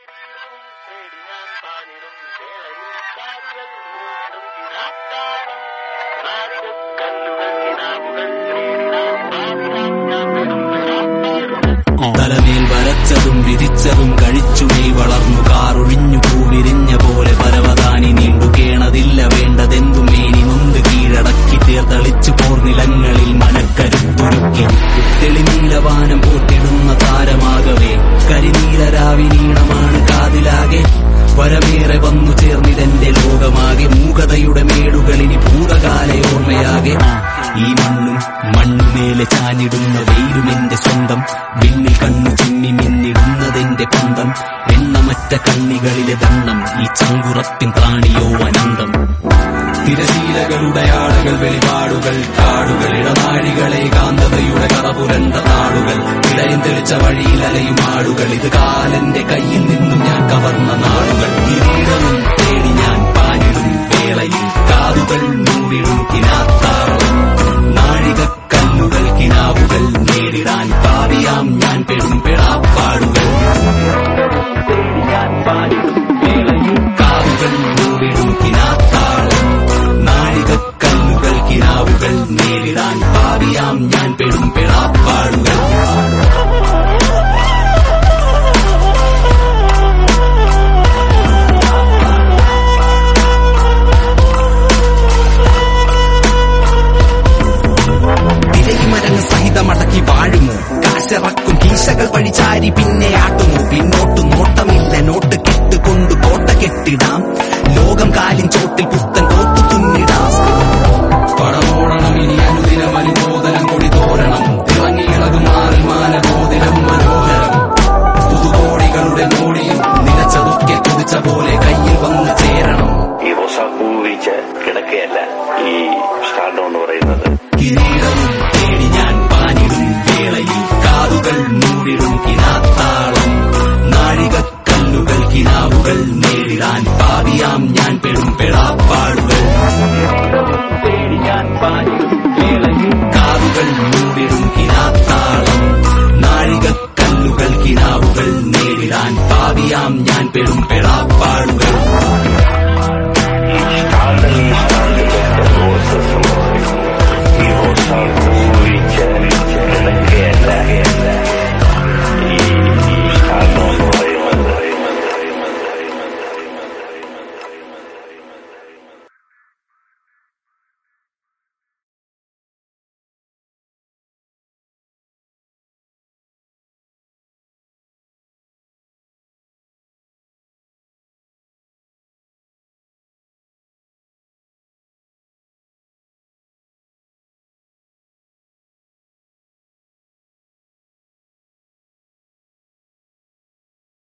തലമേൽ വരച്ചതും വിരിച്ചതും കഴിച്ചു നീ വളർന്നു കാറൊഴിഞ്ഞു പൂവിരിഞ്ഞ പോലെ പരവതാനി നീണ്ടു കേണതില്ല വേണ്ടതെന്തും മേനി നൊന്ത് കീഴടക്കി തീർത്തളിച്ചു പോർനിലങ്ങളിൽ മനക്കരുത്തുരുക്കി തെളിനീലവാനം പോട്ടിടുന്ന താരമാകവേ കരിനീലരാവിനീണമാണ് കാതിലാകെ വരമേറെ വന്നു ചേർന്നിതെന്റെ ലോകമാകെ മൂകതയുടെ മേടുകളിനി ഭൂതകാല ഓർമ്മയാകെ ഈ മണ്ണും മണ്ണുമേലെ ചാഞ്ഞിടുന്ന വെയിലും എന്റെ സ്വന്തം വിണ്ണിൽ കണ്ണു ചിമ്മി മിന്നിടുന്നതെന്റെ പന്തം എണ്ണമറ്റ കണ്ണികളിലെ ദണ്ണം ഈ ചങ്കുറപ്പിൻ പ്രാണിയോ അനന്തം തിരശീലകളുടെ ആളുകൾ വെളിപാടുകൾ കാടുകൾ ഇടനാഴികളെ കാന്തതയുടെ കറപുരണ്ട നാടുകൾ ഇടയം തെളിച്ച വഴിയിൽ അലയും ആടുകൾ ഇത് കാലന്റെ കയ്യിൽ നിന്നും ഞാൻ കവർന്ന നാടുകൾ കിരീടവും തേടി ഞാൻ പാഞ്ഞിടും വേളയിൽ കാതുകൾ മൂടിടും കിനാത്താളം നാഴികക്കല്ലുകൾ കിനാവുകൾ നേരിടാൻ പാവിയാം ഞാൻ പെടും പെടാപ്പാടുകൾ ഞാൻ പാടിടും വേളയിൽ കാതുകൾ മൂടിടും കിനാത്താളം നാഴികക്കല്ലുകൾ കിനാവുകൾ നേരിടാൻ പാവിയാം ഞാൻ പെടും പെടാപ്പാടുകൾ തിരയുമരങ്ങ് സഹിതമടക്കി വാഴുമോ കാശിറക്കും കീശകൾ പഴിചാരി പിന്നെ ആട്ടുമോ പിന്നോട്ട് നോട്ടമില്ല നോട്ട് കെട്ടുകൊണ്ട് കോട്ട കെട്ടിടാം ലോകം കാലിൻ ചോട്ടിൽ പുത്തൻ കോത്തു തുന്നിടാം പടമോടണം ഇനി അനുദിനം അനുബോധനം കൊടി തോരണം തിളങ്ങിയിളകും മാറിൽ മാനബോധനം മനോഹരം പുതുകോടികളുടെ മോടിയും നിലച്ചതൊക്കെ കൊതിച്ച പോലെ കയ്യിൽ വന്ന് ചേരണം ഈ റോസാപ്പൂ വിരിച്ച് കിടക്കുകയല്ല ഈ സ്റ്റാർഡോ എന്ന് പറയുന്നത് കിരീടവും തേടി ഞാൻ പാഞ്ഞിടും വേളയിൽ കാതുകൾ മൂടിടും കിനാത്താളം നാഴികക്കല്ലുകൾ കിനാവുകൾ നേരിടാൻ പാവിയാം ഞാൻ പെടും പെടാപ്പാടുകൾ തേടി ഞാൻ പാഞ്ഞിടും വേളയിൽ കാതുകൾ മൂടിടും കിനാത്താളം നാഴികക്കല്ലുകൾ കിനാവുകൾ നേരിടാൻ പാവിയാം ഞാൻ പെടും പെടാപ്പാടുകൾ